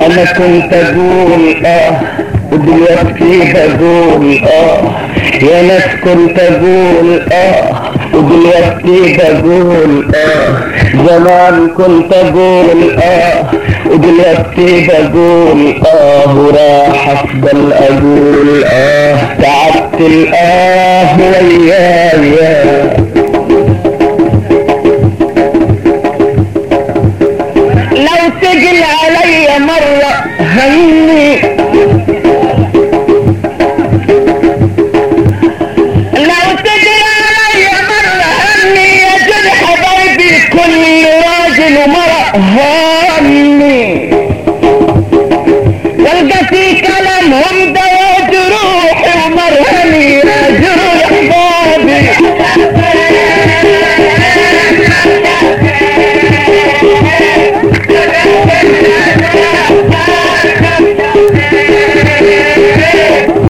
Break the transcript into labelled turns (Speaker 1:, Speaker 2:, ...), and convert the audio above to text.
Speaker 1: انا كنت اقول اه ودلوقتي بقول اه يا ناس كنت اقول اه ودلوقتي بقول اه زمان كنت اقول اه ودلوقتي بقول اه وراح افضل اقول اه تعبت الاه ويايا لو تجل علي مرة هني